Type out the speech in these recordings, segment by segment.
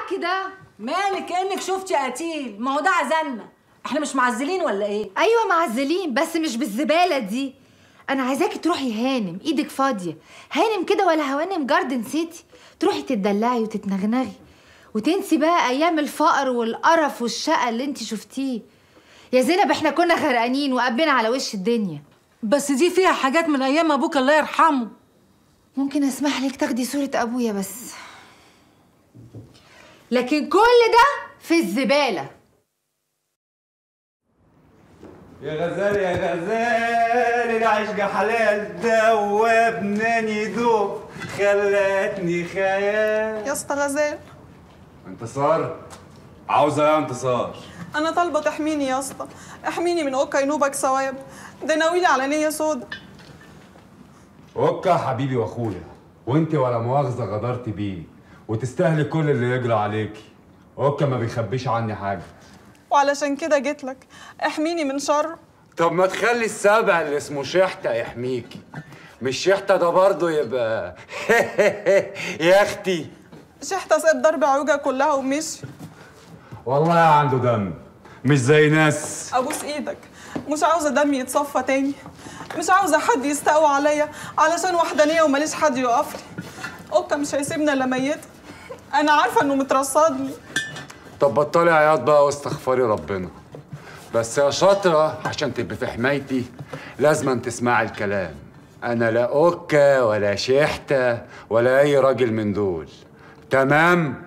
العك ده مالك كانك شفتي قتيل ما هو ده عزلنا احنا مش معزلين ولا ايه ايوه معزلين بس مش بالزباله دي انا عايزاكي تروحي هانم ايدك فاضيه هانم كده ولا هوانم جاردن سيتي تروحي تتدلعي وتتنغنغي وتنسي بقى ايام الفقر والقرف والشقه اللي انت شفتيه يا زينب احنا كنا غرقانين وقبنا على وش الدنيا بس دي فيها حاجات من ايام ابوك الله يرحمه ممكن اسمح لك تاخدي صوره ابويا بس لكن كل ده في الزباله يا غزال يا غزال العشق حلال دوبناني دوب خلتني خيال يا اسطى غزال انتصار عاوزه ايه يا انتصار انا طالبه تحميني يا اسطى احميني من اوكا ينوبك ثواب ده ناويلي على نيه سودا اوكا حبيبي واخويا وانت ولا مؤاخذه غدرت بيه وتستاهلي كل اللي يجرى عليكي اوكا ما بيخبيش عني حاجه وعلشان كده جيت لك احميني من شره طب ما تخلي السبع اللي اسمه شحتة يحميكي مش شحتة ده برضه يبقى يا اختي شحتة ساب ضرب عوجة كلها ومشي والله عنده دم مش زي ناس ابوس ايدك مش عاوزه دمي يتصفى تاني مش عاوزه حد يستقوى عليا علشان وحدانيه وماليش حد يقف لي اوكا مش هيسيبنا الا ميته انا عارفه انه مترصدني طب بطلي عياط بقى واستغفري ربنا بس يا شاطرة عشان تبقي في حمايتي لازم تسمعي الكلام أنا لا أوكا ولا شحتة ولا أي راجل من دول تمام؟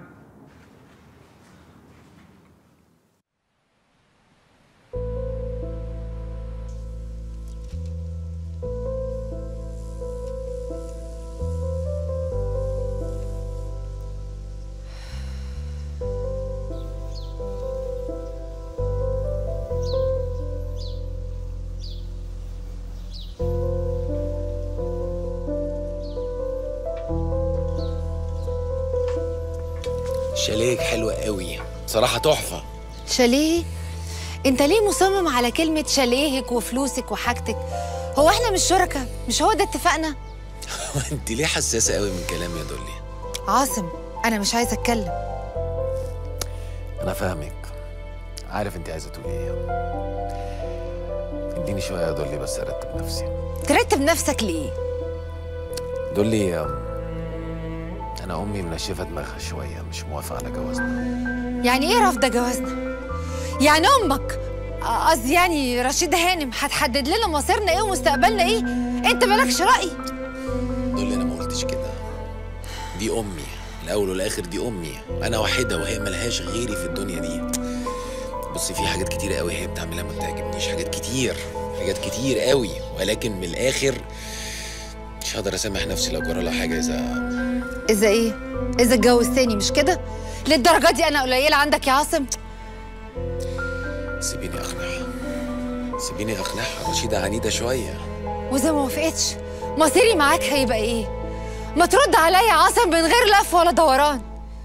شاليك حلوة قوي صراحة تحفة شاليه انت ليه مصمم على كلمه شاليهك وفلوسك وحاجتك هو احنا مش شركاء مش هو ده اتفقنا انت ليه حساسة قوي من كلامي يا دولي عاصم انا مش عايزه اتكلم انا فاهمك عارف انت عايزة تقولي ايه اديني شوية يا دولي بس ارتب نفسي ترتب نفسك ليه دولي انا امي منشفة دماغها شوية مش موافقة على جوازنا يعني ايه رافضه جوازنا يعني امك قصدي يعني رشيدة هانم هتحدد لنا مصيرنا ايه ومستقبلنا ايه انت مالكش رأي دولي انا ما قلتش كده دي امي الاول والاخر دي امي انا واحدة وهي ملهاش غيري في الدنيا دي بصي في حاجات كتيرة قوي هي بتعملها ما بتعجبنيش حاجات كتير حاجات كتير قوي ولكن من الاخر مش هقدر اسامح نفسي لو جرى لها حاجة اذا اذا ايه اذا اتجوزتني مش كده للدرجه دي انا قليله عندك يا عاصم سيبيني اقنعها سيبيني اقنعها رشيدة عنيدة شوية واذا ما وافقتش مصيري معاك هيبقى ايه ما ترد عليا يا عاصم من غير لف ولا دوران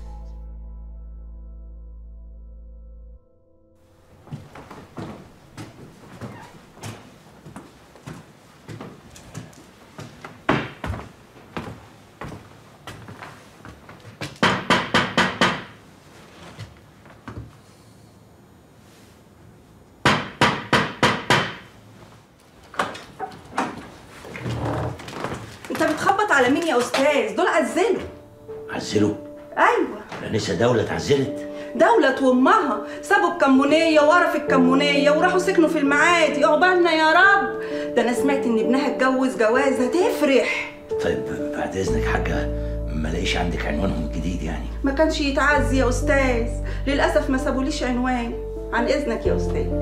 انت بتخبط على مين يا استاذ دول عزلوا عزلوا ايوه الانسه دوله اتعزلت دولة وامها سابوا الكمونية ورا في الكمونية وراحوا سكنوا في المعادي عقبالنا يا رب ده انا سمعت ان ابنها اتجوز جواز هتفرح طيب بعد اذنك حاجه ما لاقيش عندك عنوانهم الجديد يعني ما كانش يتعزي يا استاذ للاسف ما سابوليش عنوان عن اذنك يا استاذ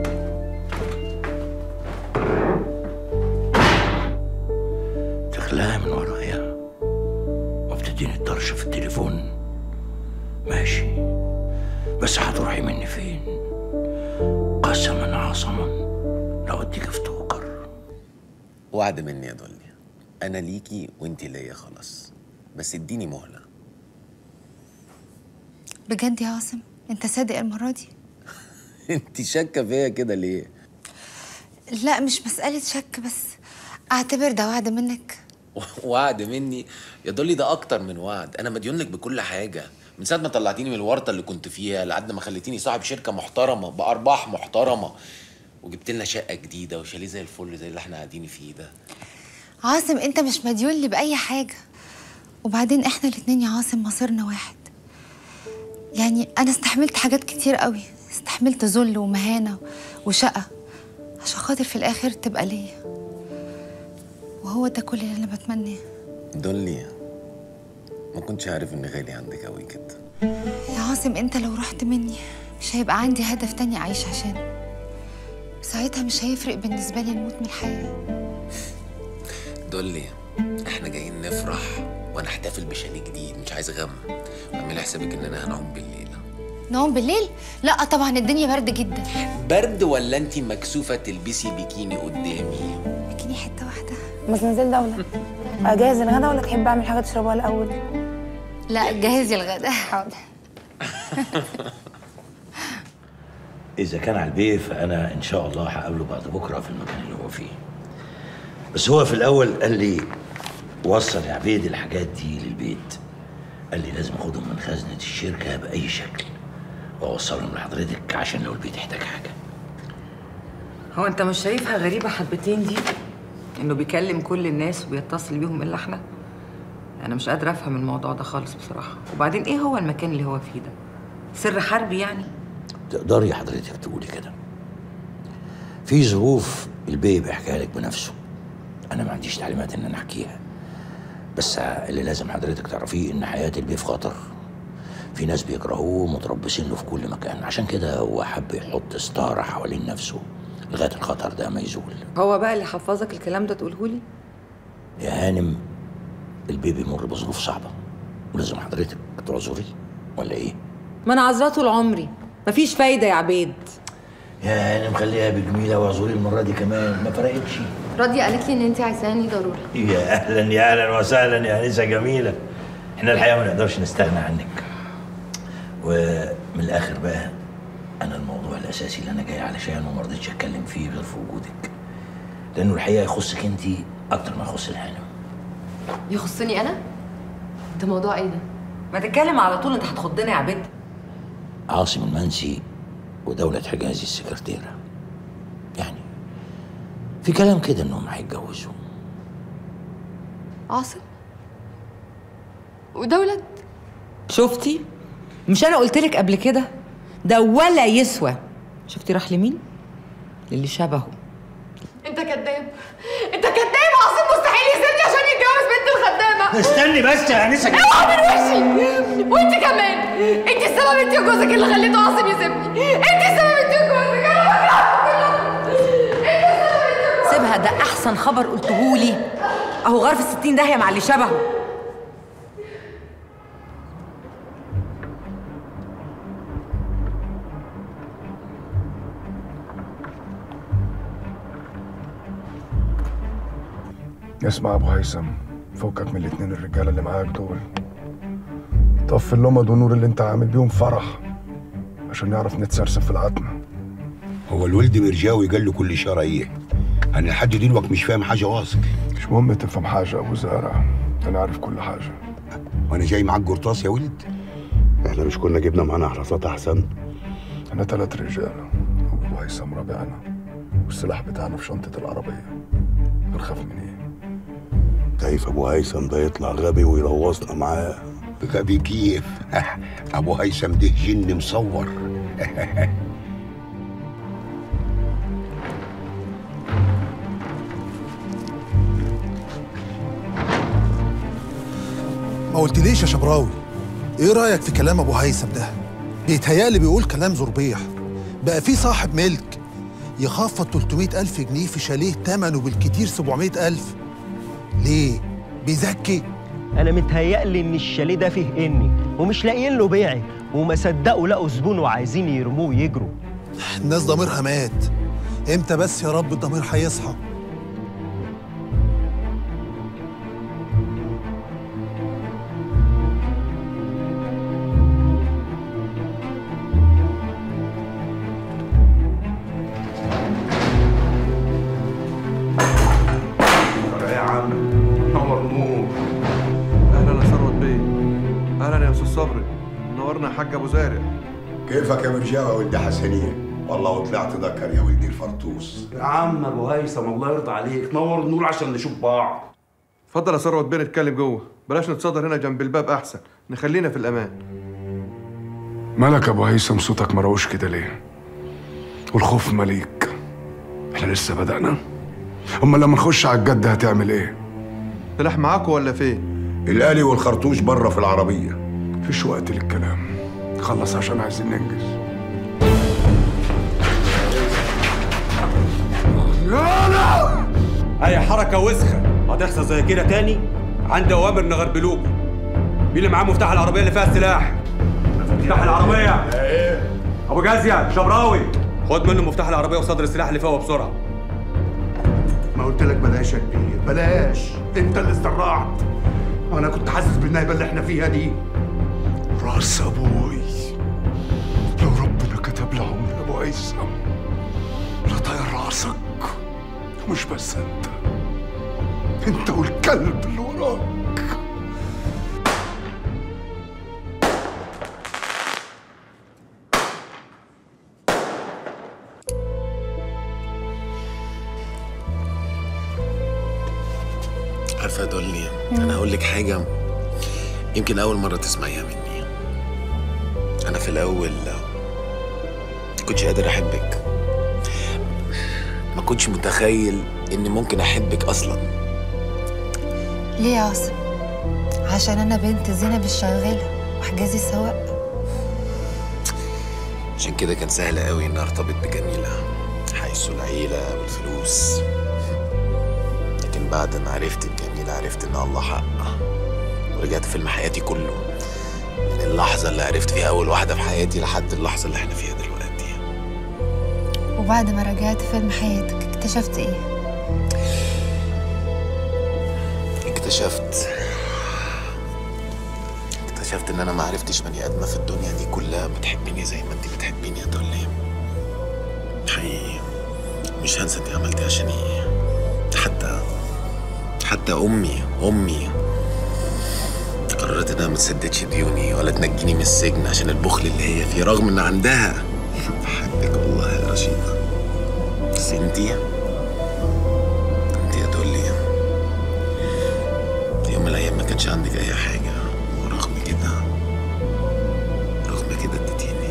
تخلاها من ورايا وبتديني الطرش في التليفون ماشي بس هتروحي مني فين قسما عصما لو اديك في توكر وعد مني يا دولي انا ليكي وانت ليا خلاص بس اديني مهلة بجد يا عاصم انت صادق المره دي انت شاكة فيا كده ليه لا مش مساله شك بس اعتبر ده وعد منك وعد مني يا دولي ده اكتر من وعد انا مديون لك بكل حاجة من ساعه ما طلعتيني من الورطه اللي كنت فيها لحد ما خليتيني صاحب شركه محترمه بارباح محترمه وجبت لنا شقه جديده وشاليه زي الفل زي اللي احنا قاعدين فيه ده عاصم انت مش مديون لي باي حاجه وبعدين احنا الاتنين يا عاصم مصيرنا واحد يعني انا استحملت حاجات كتير قوي استحملت ذل ومهانه وشقه عشان خاطر في الاخر تبقى ليا وهو ده كل اللي انا بتمناه دولي ما كنتش عارف اني غالي عندك قوي كده يا عاصم انت لو رحت مني مش هيبقى عندي هدف تاني اعيش عشانه ساعتها مش هيفرق بالنسبه لي الموت من الحياه دولي احنا جايين نفرح ونحتفل بشاليه جديد مش عايز غم واعملي حسابك اننا هنعوم بالليل نوم بالليل لا طبعا الدنيا برد جدا برد ولا انت مكسوفه تلبسي بيكيني قدامي بكيني حته واحده مزنزل دولة أجهز الغدا ولا تحب أعمل حاجة تشربها الأول؟ لا جهزي الغدا حاضر إذا كان على البيه فأنا إن شاء الله هقابله بعد بكرة في المكان اللي هو فيه بس هو في الأول قال لي وصل يا عبيد الحاجات دي للبيت قال لي لازم أخدهم من خزنة الشركة بأي شكل وأوصلهم لحضرتك عشان لو البيت احتاج حاجة هو انت مش شايفها غريبة حبتين دي؟ انه بيكلم كل الناس وبيتصل بيهم الا احنا؟ انا مش قادرة افهم الموضوع ده خالص بصراحة وبعدين ايه هو المكان اللي هو فيه ده؟ سر حربي يعني؟ تقدري حضرتك تقولي كده في ظروف البيه بيحكيها لك بنفسه انا ما عنديش تعليمات ان انا احكيها بس اللي لازم حضرتك تعرفيه ان حياه البيه في خطر في ناس بيكرهوه متربصين له في كل مكان عشان كده هو حب يحط ستاره حوالين نفسه لغايه الخطر ده ما يزول هو بقى اللي حفظك الكلام ده تقوله لي؟ يا هانم البيه بيمر بظروف صعبه ولازم حضرتك تعذري ولا ايه ما انا عذراه طول عمري مفيش فايدة يا عبيد يا هانم خليها بجميله واعذري المره دي كمان ما فرقتش راضية قالت لي ان انت عايزاني ضروري يا اهلا يا اهلا وسهلا يا انسه جميله احنا الحقيقه ما نقدرش نستغنى عنك ومن الاخر بقى انا الموضوع الاساسي اللي انا جاي علشانه وما رضيتش اتكلم فيه غير في وجودك لانه الحقيقه يخصك انت اكتر ما يخص الهانم يخصني انا ده موضوع ايه ده ما تتكلم على طول انت هتخضني يا عبيد عاصم المنسي ودولة حجازي السكرتيرة يعني في كلام كده انهم هيتجوزوا عاصم ودولة شفتي؟ مش انا قلت لك قبل كده؟ ده ولا يسوى شفتي راح لمين؟ للي شبهه انت كذاب انت كذاب عاصم مستحيل يسيبني عشان يتجوز بنت الخدامة استني بس يا انسه اوعى من وشي وانت كمان انت السبب انت وجوزك اللي خليته عاصم يسيبني انت السبب انت وجوزك انا بكرهكم كلكم سيبها ده احسن خبر قلتهولي اهو غرف الستين داهيه مع اللي شبهه اسمع يا ابو هيثم فكك من الاتنين الرجاله اللي معاك دول طفي اللمض والنور اللي انت عامل بيهم فرح عشان نعرف نتسرسب في العتمه هو الولد مرجاوي قال له كل شهر ايه انا لحد دلوقتي مش فاهم حاجه واصل مش مهم تفهم حاجه يا ابو زارع انا عارف كل حاجه وانا جاي معاك قرطاس يا ولد احنا مش كنا جبنا معانا حراسات احسن انا تلات رجاله وابو هيثم رابعنا والسلاح بتاعنا في شنطه العربيه هنخاف من ايه خايف ابو هيثم ده يطلع غبي ويلوصنا معاه غبي كيف ابو هيثم ده جن مصور ما قلتليش يا شبراوي ايه رايك في كلام ابو هيثم ده بيتهيألي بيقول كلام زربيح بقى في صاحب ملك يخفض 300 ألف جنيه في شاليه تمنه بالكتير 700 ألف ليه؟ بيزكي انا متهيألي ان الشاليه ده فيه اني ومش لاقيين له بيعي وما صدقوا لقوا زبون وعايزين يرموه ويجروا الناس ضميرها مات امتى بس يا رب الضمير هيصحى يا عم نور نور اهلا يا ثروت بيه اهلا يا استاذ صبري الحاج ابو زارع كيفك يا مرجاوي يا ولد حسنين والله وطلعت ذكر يا ولدي الفرطوس يا عم ابو هيثم الله يرضى عليك نور النور عشان نشوف بعض اتفضل يا ثروت بيه نتكلم جوه بلاش نتصدر هنا جنب الباب احسن نخلينا في الامان مالك يا ابو هيثم صوتك مروش كده ليه والخوف مليك احنا لسه بدأنا اما لما نخش على الجد هتعمل ايه سلاح معاكوا ولا فين الآلي والخرطوش بره في العربية مفيش وقت للكلام خلص عشان عايزين ننجز اي حركه وسخه هتحصل زي كده تاني عندي اوامر نغربلوك مين اللي معاه مفتاح العربيه اللي فيها السلاح مفتاح العربيه ايه ابو جازيه شبراوي خد منه مفتاح العربيه وصدر السلاح اللي فوق بسرعه ما قلت لك بلاش يا كبير بلاش انت اللي استرعت انا كنت حاسس بالنهبه اللي احنا فيها دي راس ابوي لو ربنا كتب لي عمر يا ابو هيثم لطير راسك مش بس انت انت والكلب اللي وراك عارفه يا دولي انا هقول لك حاجه يمكن اول مره تسمعيها مني انا في الاول كنتش قادر احبك ما كنتش متخيل اني ممكن احبك اصلا ليه يا عاصم عشان انا بنت زينب الشغاله وحجازي سواق عشان كده كان سهل قوي اني ارتبط بجميله حيث العيله والفلوس لكن بعد ما عرفت بجميله عرفت ان الله حق ورجعت فيلم حياتي كله من اللحظه اللي عرفت فيها اول واحده في حياتي لحد اللحظه اللي احنا فيها دلوقتي وبعد ما رجعت فيلم حياتك اكتشفت ايه اكتشفت اكتشفت ان انا ما عرفتش بني ادمه في الدنيا دي كلها بتحبني زي ما انت بتحبيني يا دولي حقيقي مش هنسى انت عملتي عشان ايه حتى حتى امي امي قررت انها ما تسددش ديوني ولا تنجيني من السجن عشان البخل اللي هي فيه رغم ان عندها بحبك والله يا رشيدة بس انتي انتي يا دولي في يوم من الايام ما كانش عندك اي حاجة ورغم كده رغم كده اديتيني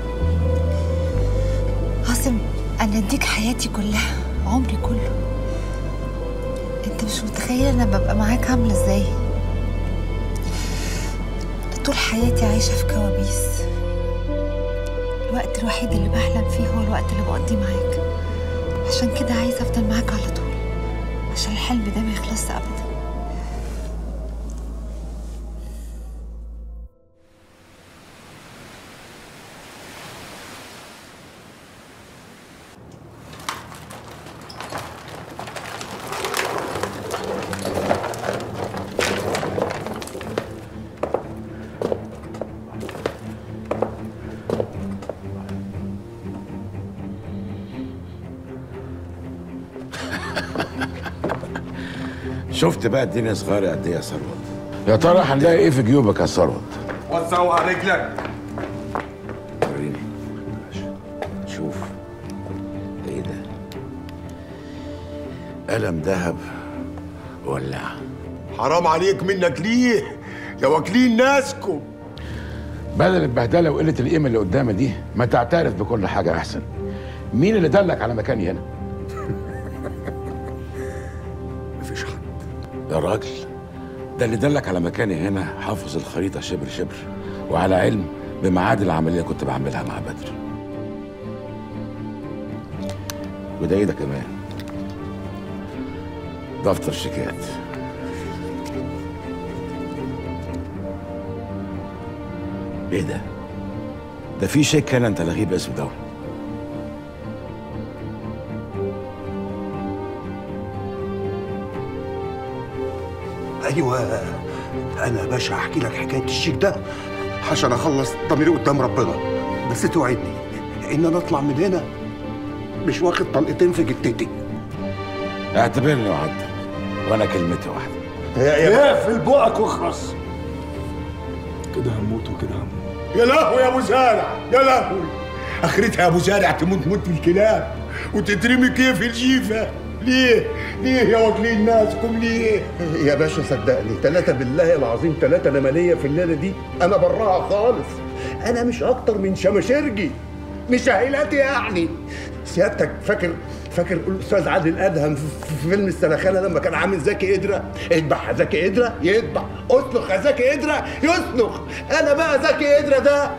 عاصم انا اديك حياتي كلها عمري كله انت مش متخيل انا ببقى معاك عامله ازاي أنا طول حياتي عايشه في كوابيس الوقت الوحيد اللي بحلم فيه هو الوقت اللي بقضيه معاك عشان كده عايزه افضل معاك على طول عشان الحلم ده ما يخلصش ابدا شفت بقى الدنيا صغيرة قد ايه يا ثروت يا ترى هنلاقي ايه في جيوبك يا ثروت وسعوا على رجلك وريني شوف ايه ده قلم ذهب ولع حرام عليك منك ليه يا واكلين ناسكم بدل البهدله وقله القيمه اللي قدامي دي ما تعترف بكل حاجه احسن مين اللي دلك على مكاني هنا مفيش حد يا راجل ده اللي دلك على مكاني هنا حافظ الخريطه شبر شبر وعلى علم بميعاد العمليه كنت بعملها مع بدر وده ايه ده كمان دفتر شيكات ايه ده ده في شيك هنا انت لغيه باسم ده ايوه انا يا باشا هحكي لك حكايه الشيك ده عشان اخلص ضميري قدام ربنا بس توعدني ان انا اطلع من هنا مش واخد طلقتين في جتتي اعتبرني وعدتك وانا كلمتي واحده اقفل بقك واخرس كده هموت وكده هموت يا لهوي يا ابو زارع يا لهوي اخرتها يا ابو زارع تموت موت الكلاب وتترمي كيف الجيفه ليه؟ ليه يا واكلين ناسكم ليه؟ يا باشا صدقني ثلاثة بالله العظيم ثلاثة نملية في الليلة دي أنا براها خالص أنا مش أكتر من شماشرجي مش عائلاتي يعني سيادتك فاكر فاكر الأستاذ عادل أدهم في في فيلم السلخانة لما كان عامل زكي قدرة اذبح يا زكي قدرة يذبح اسلخ يا زكي قدرة يسلخ أنا بقى زكي قدرة ده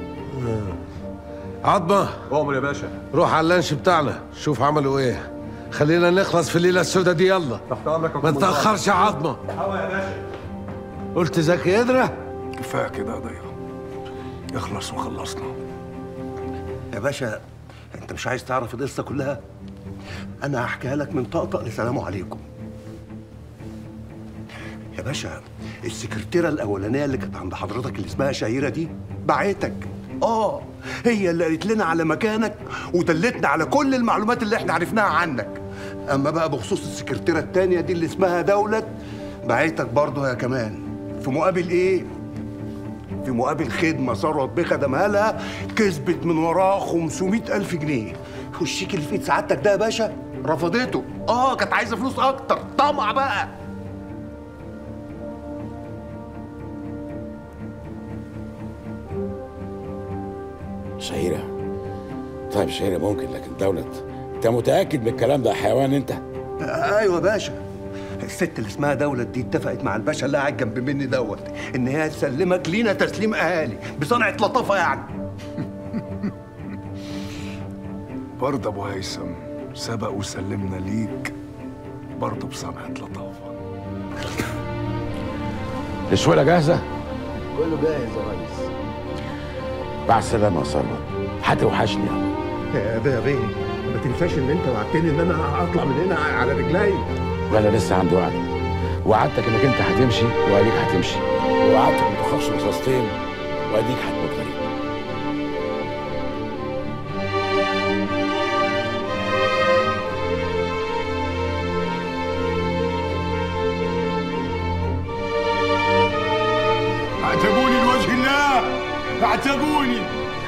عظمة قوموا يا باشا روح على اللانش بتاعنا شوف عملوا ايه خلينا نخلص في الليلة السوداء دي يلا تحت امرك يا ما كومندان. تأخرش يا عظمة هوا يا باشا قلت زكي قدرة كفايه كده يا ضيق اخلص وخلصنا يا باشا أنت مش عايز تعرف القصة كلها؟ أنا هحكيها لك من طقطق لسلام عليكم يا باشا السكرتيرة الأولانية اللي كانت عند حضرتك اللي اسمها شهيرة دي بعتك اه هي اللي قالت لنا على مكانك ودلتنا على كل المعلومات اللي احنا عرفناها عنك اما بقى بخصوص السكرتيرة التانية دي اللي اسمها دولت بعتك برضه يا كمان في مقابل ايه في مقابل خدمة ثروت بيه خدمها لها كسبت من وراها 500 ألف جنيه والشيك اللي في ايد سعادتك ده يا باشا رفضته اه كانت عايزة فلوس أكتر طمع بقى شهيرة طيب شهيرة ممكن لكن دولت انت متأكد من الكلام ده يا حيوان انت ايوه يا باشا الست اللي اسمها دولت دي اتفقت مع الباشا اللي قاعد جنب مني دوت ان هي تسلمك لينا تسليم اهالي بصنعه لطافه يعني برضه ابو هيثم سبق وسلمنا ليك برضه بصنعة لطافة الشويلة جاهزة كله جاهز يا ريس مع السلامة يا ثروت هتوحشني يا بيه يا بيه ما تنساش ان انت وعدتني ان انا اطلع من هنا على رجلي وانا لسه عندي وعد وعدتك انك انت هتمشي واديك هتمشي ووعدتك ما تخافش رصاصتين واديك هتموت غريب اعتقوني لوجه الله اعتقوني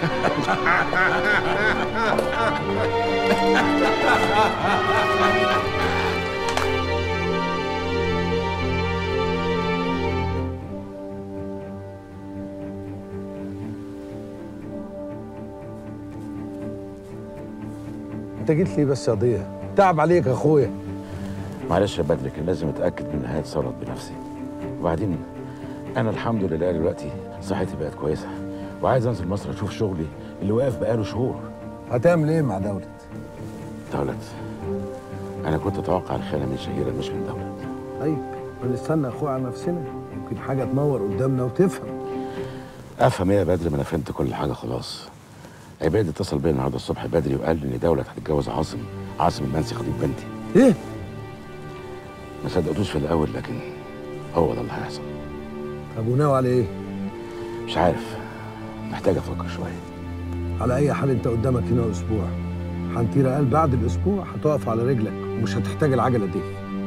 انت جيت لي بس يا ضياء تعب عليك يا اخويا معلش يا بدر كان لازم اتاكد من نهايه ثروت بنفسي وبعدين انا الحمد لله دلوقتي صحتي بقت كويسه وعايز انزل مصر اشوف شغلي اللي واقف بقاله شهور هتعمل ايه مع دولت دولت انا كنت اتوقع الخيانه من شهيره مش من دولت طيب بنستنى يا اخويا على نفسنا يمكن حاجه تنور قدامنا وتفهم افهم ايه يا بدر ما انا فهمت كل حاجه خلاص عباد اتصل بيا النهارده الصبح بدري وقال لي ان دولت هتتجوز عاصم عاصم المنسي خطيب بنتي ايه ما صدقتوش في الاول لكن هو ده اللي هيحصل طب وناوي على ايه مش عارف محتاج افكر شويه على اي حال انت قدامك هنا اسبوع حنطيرة قال بعد الاسبوع هتقف على رجلك ومش هتحتاج العجله دي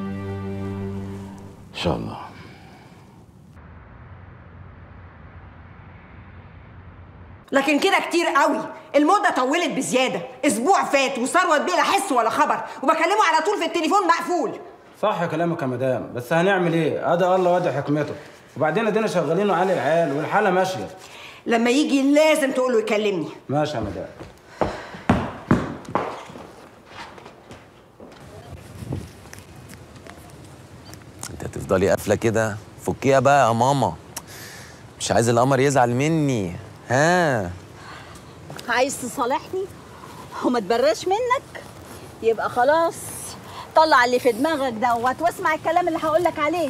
ان شاء الله لكن كده كتير قوي المدة طولت بزيادة أسبوع فات وثروت بيه لا حس ولا خبر وبكلمه على طول في التليفون مقفول صح كلامك يا مدام بس هنعمل ايه ادي الله وادي حكمته وبعدين ادينا شغالين على العيال والحاله ماشيه لما يجي لازم تقول له يكلمني ماشي يا مدام انت هتفضلي قافله كده فكيها بقى يا ماما مش عايز القمر يزعل مني ها عايز تصالحني وما تبرش منك يبقى خلاص طلع اللي في دماغك دوت واسمع الكلام اللي هقولك عليه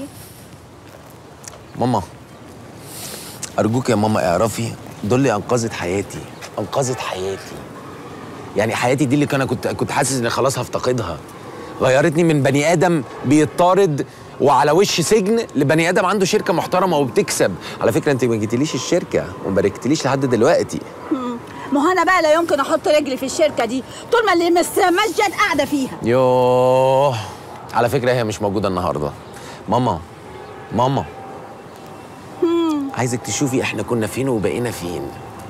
ماما ارجوك يا ماما اعرفي دول اللي انقذت حياتي انقذت حياتي يعني حياتي دي اللي كان كنت كنت حاسس اني خلاص هفتقدها غيرتني من بني ادم بيطارد وعلى وش سجن لبني ادم عنده شركه محترمه وبتكسب على فكره انت ما جيتليش الشركه وما باركتليش لحد دلوقتي مم. ما هو انا بقى لا يمكن احط رجلي في الشركه دي طول ما اللي مس مسجد قاعده فيها يوه على فكره هي مش موجوده النهارده ماما ماما مم. عايزك تشوفي احنا كنا فين وبقينا فين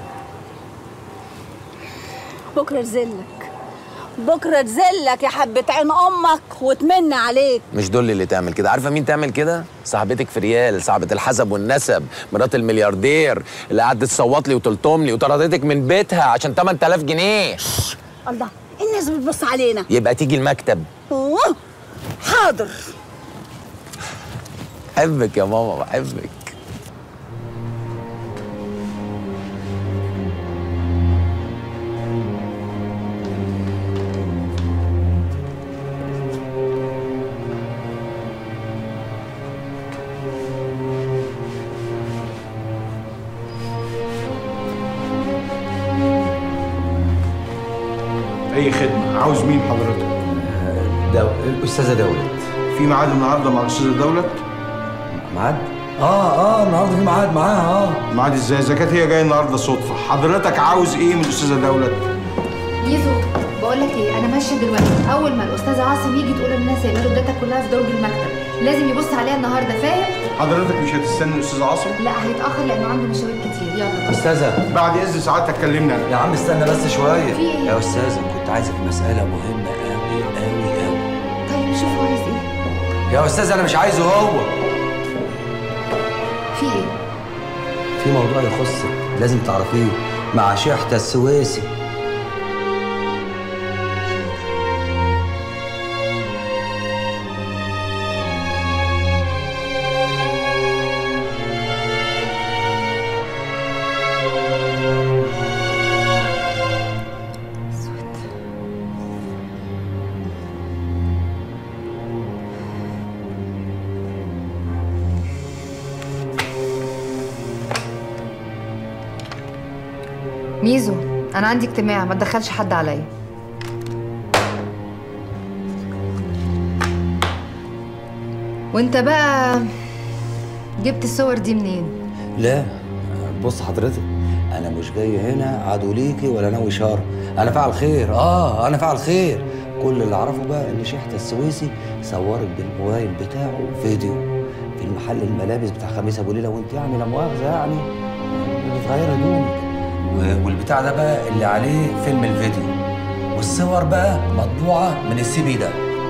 بكره تزلك بكره تزلك يا حبه عين امك وتمن عليك مش دول اللي تعمل كده عارفه مين تعمل كده صاحبتك في ريال صاحبه الحسب والنسب مرات الملياردير اللي قعدت تصوت لي وتلطم لي وطردتك من بيتها عشان 8000 جنيه الله الناس بتبص علينا يبقى تيجي المكتب أوه، حاضر بحبك يا ماما بحبك اي خدمه عاوز مين حضرتك دو... الاستاذه دولت في ميعاد النهارده مع الاستاذه دولت ميعاد اه اه النهارده في ميعاد معاها اه ميعاد ازاي اذا كانت هي جايه النهارده صدفه حضرتك عاوز ايه من الاستاذه دولت ميزو بقول لك ايه انا ماشيه دلوقتي اول ما الاستاذ عاصم يجي تقول للناس يبقى له الداتا كلها في درج المكتب لازم يبص عليها النهارده فاهم حضرتك مش هتستنى الاستاذ عاصم لا هيتاخر لانه عنده مشاوير كتير يلا استاذه بعد اذن سعادتك كلمنا يا عم استنى بس شويه في إيه؟ يا استاذه كنت عايزك في مساله مهمه قوي قوي قوي طيب شوف هو عايز ايه يا استاذ انا مش عايزه هو في ايه في موضوع يخصك لازم تعرفيه مع شحته السويسي ميزو انا عندي اجتماع ما تدخلش حد عليا وانت بقى جبت الصور دي منين لا بص حضرتك انا مش جاي هنا عدو ليكي ولا ناوي شر انا فاعل خير اه انا فاعل خير كل اللي اعرفه بقى ان شحته السويسي صورك بالموبايل بتاعه فيديو في المحل الملابس بتاع خميس ابو ليله وانت يعني لا مؤاخذه يعني بتغير هدومك و- والبتاع ده بقى اللي عليه فيلم الفيديو والصور بقى مطبوعه من السي بي ده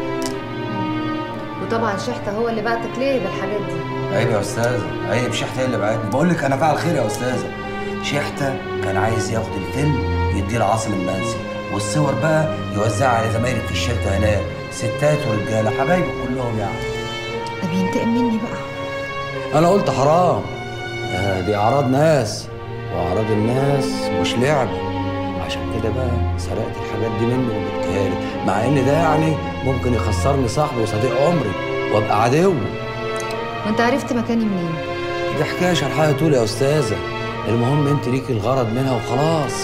وطبعا شحته هو اللي بعتك ليه بالحاجات دي عيب يا استاذه عيب شحته هي اللي بعتني بقول لك انا فاعل خير يا استاذه شحته كان عايز ياخد الفيلم يديه لعاصم المنسي والصور بقى يوزعها على زمايلك في الشركه هناك ستات ورجاله حبايبه كلهم يعني ده بينتقم مني بقى انا قلت حرام آه، دي اعراض ناس واعراض الناس مش لعبه عشان كده بقى سرقت الحاجات دي منه وجبتها لي مع ان ده يعني ممكن يخسرني صاحبي وصديق عمري وابقى عدو وانت عرفت مكاني منين دي حكايه شرحها طول يا استاذه المهم انت ليكي الغرض منها وخلاص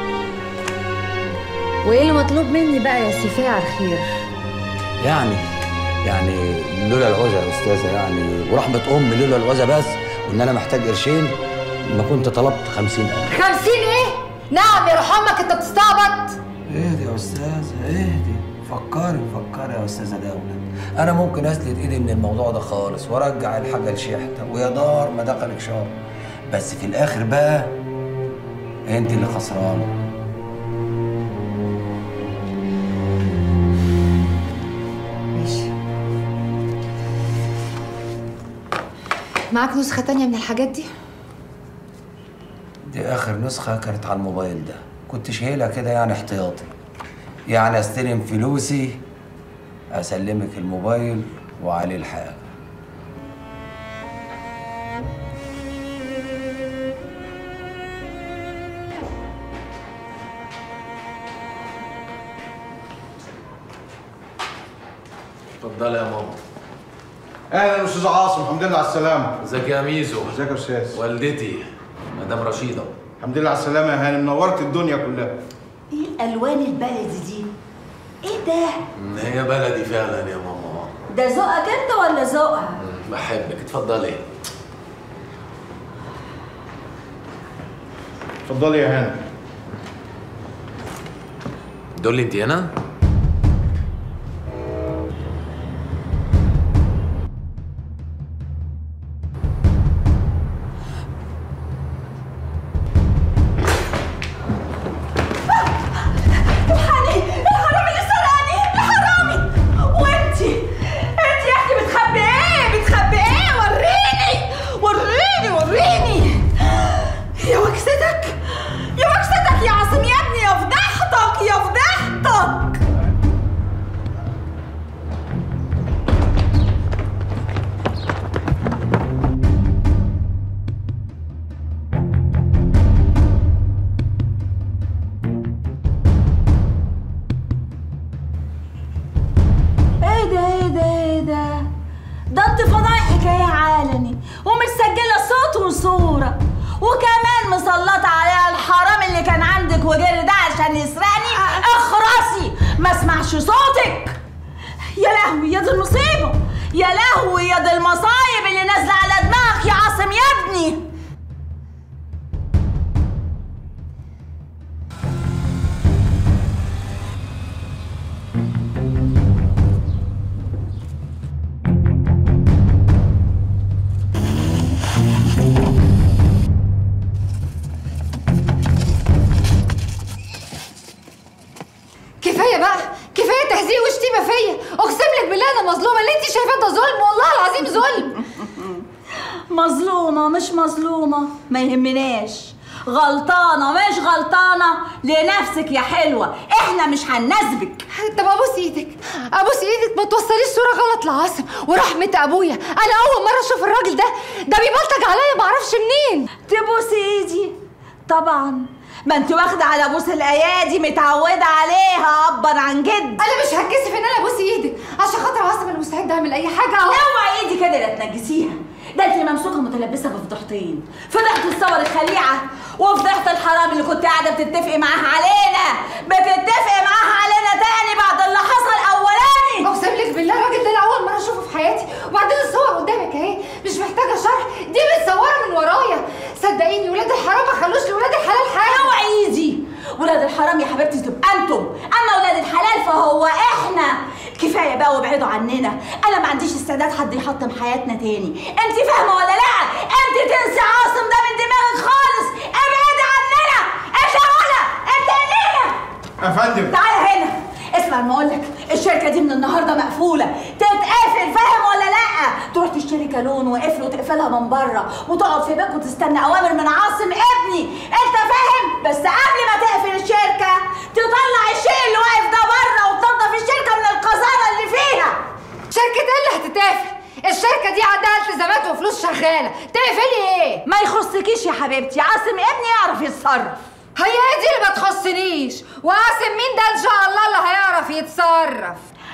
وايه اللي مطلوب مني بقى يا سي فاعل خير يعني يعني لولا العوزه يا استاذه يعني ورحمه امي لولا العوزه بس وان انا محتاج قرشين ما كنت طلبت خمسين ألف خمسين ايه نعم يا روح امك انت بتستعبط اهدي يا استاذه اهدي فكري فكري يا استاذه دولة انا ممكن اسلت ايدي من الموضوع ده خالص وارجع الحاجه لشيحته ويا دار ما دخلك شر بس في الاخر بقى انت اللي خسرانه ماشي معاك نسخة تانية من الحاجات دي؟ دي اخر نسخه كانت على الموبايل ده كنت شايلها كده يعني احتياطي يعني استلم فلوسي اسلمك الموبايل وعليه الحاجه اتفضل يا ماما اهلا استاذ عاصم الحمد لله على السلامه ازيك يا ميزو ازيك يا استاذ والدتي مدام رشيده الحمد لله على السلامه يا هانم نورت الدنيا كلها ايه الالوان البلدي دي ايه ده هي بلدي فعلا يا ماما ده ذوقك انت ولا ذوقها بحبك اتفضلي اتفضلي يا هانم دول انت هنا اسمعش صوتك يا لهوي يا دي المصيبه يا لهوي يا دي المصايب اللي نازله على دماغك يا عاصم يا ابني كفايه بقى كفايه تهزيق وشتيمه فيا اقسم لك بالله انا مظلومه اللي انت شايفاه ده ظلم والله العظيم ظلم مظلومة مش مظلومة ما يهمناش غلطانة مش غلطانة لنفسك يا حلوة احنا مش هنناسبك طب ابوس ايدك ابوس ايدك ما توصليش صوره غلط لعاصم ورحمه ابويا انا اول مره اشوف الراجل ده ده بيبلطج عليا معرفش منين تبوسي ايدي طبعا ما انت واخدة على بوس الايادي متعودة عليها ابا عن جد انا مش هتكسف ان انا ابوس ايدك عشان خاطر عاصم انا مستعده اعمل اي حاجه اهو اوعي ايدي كده لا تنجسيها ده انت ممسوكه متلبسه بفضحتين فضحت الصور الخليعه وفضحت الحرام اللي كنت قاعده بتتفقي معاها علينا بتتفقي معاها علينا تاني بعد اللي حصل اولاني اقسم لك بالله الراجل ده انا اول مره اشوفه في حياتي وبعدين الصور قدامك اهي مش محتاجه شرح دي متصوره من ورايا صدقيني ولاد الحرام ما خلوش لولاد الحلال حاجه اوعي ايدي ولاد الحرام يا حبيبتي تبقى انتم اما ولاد الحلال فهو احنا كفايه بقى وابعدوا عننا انا ما عنديش استعداد حد يحطم حياتنا تاني انت فاهمه ولا لا انت تنسي عاصم ده من دماغك خالص ابعدي عننا انت ولا انت هنا يا فندم تعالى هنا اسمع ما اقول لك الشركه دي من النهارده مقفوله تتقفل فاهم ولا لا تروح تشتري كالون وقفل وتقفلها من بره وتقعد في بيتك وتستنى اوامر من عاصم ابني انت فاهم بس قبل ما تقفل الشركه تطلع الشيء اللي واقف ده بره وتنظف الشركه من القذاره اللي فيها شركه ايه اللي هتتقفل الشركه دي عندها التزامات وفلوس شغاله تقفلي ايه ما يخصكيش يا حبيبتي عاصم ابني يعرف يتصرف هي إيه دي اللي ما تخصنيش وقاسم مين ده ان شاء الله اللي هيعرف يتصرف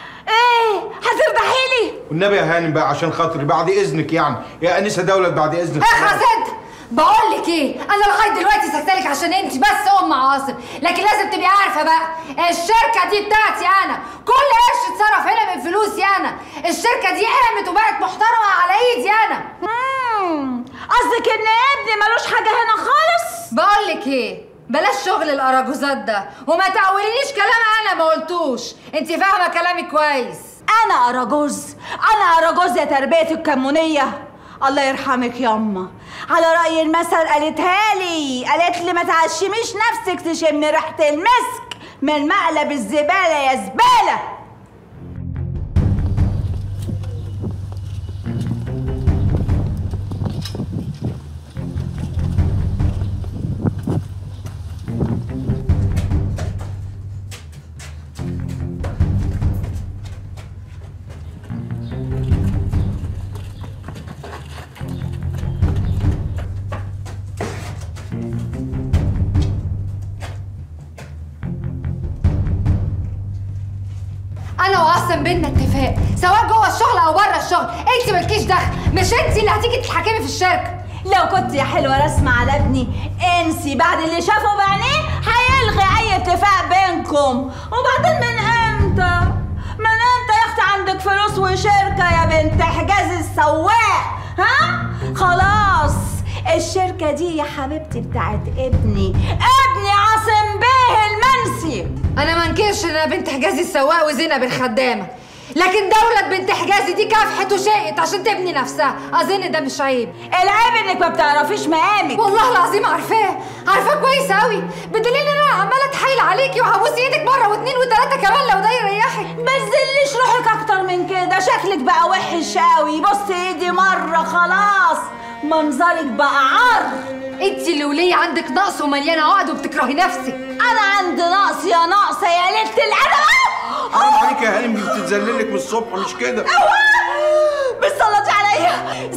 ايه هتفضحي لي والنبي يا هانم بقى عشان خاطري بعد اذنك يعني يا انسه دولت بعد اذنك اخرس انت بقول لك ايه انا لغايه دلوقتي سكتلك عشان انت بس ام عاصم لكن لازم تبقي عارفه بقى الشركه دي بتاعتي انا كل قرش اتصرف هنا من فلوسي انا الشركه دي قامت وبقت محترمه على ايدي انا امم قصدك ان ابني ملوش حاجه هنا خالص بقول لك ايه بلاش شغل الاراجوزات ده وما تقوليليش كلام انا ما قلتوش انت فاهمه كلامي كويس انا اراجوز انا اراجوز يا تربيه الكمونيه الله يرحمك ياما على رأي المثل قالتها لي قالت لي ما تعشميش نفسك تشم ريحة المسك من مقلب الزبالة يا زبالة انا وعاصم بينا اتفاق سواء جوه الشغل او بره الشغل انت مالكيش دخل مش انت اللي هتيجي تتحكمي في الشركه لو كنت يا حلوة رسمة على ابني انسي بعد اللي شافه بعينيه هيلغي اي اتفاق بينكم وبعدين من امتى من امتى يا اختي عندك فلوس وشركة يا بنت حجاز السواق ها خلاص الشركة دي يا حبيبتي بتاعت ابني ابني عاصم بيه المنسي انا ما انكرش ان انا بنت حجازي السواق وزينب الخدامه لكن دولة بنت حجازي دي كافحت وشقت عشان تبني نفسها اظن ده مش عيب العيب انك ما بتعرفيش مقامك والله العظيم عارفاه عارفاه كويس قوي بدليل ان انا عماله اتحايل عليكي وهبوس ايدك مره واثنين وثلاثه كمان لو ده يريحك ما تزليش روحك اكتر من كده شكلك بقى وحش قوي بص ايدي مره خلاص منظرك بقى عار انت اللي وليه عندك نقص ومليانه عقد وبتكرهي نفسك انا عندي نقص يا ناقصه يا ليله الادب حرام عليك يا هانم دي بتتذللك من الصبح مش كده بتصلتي عليا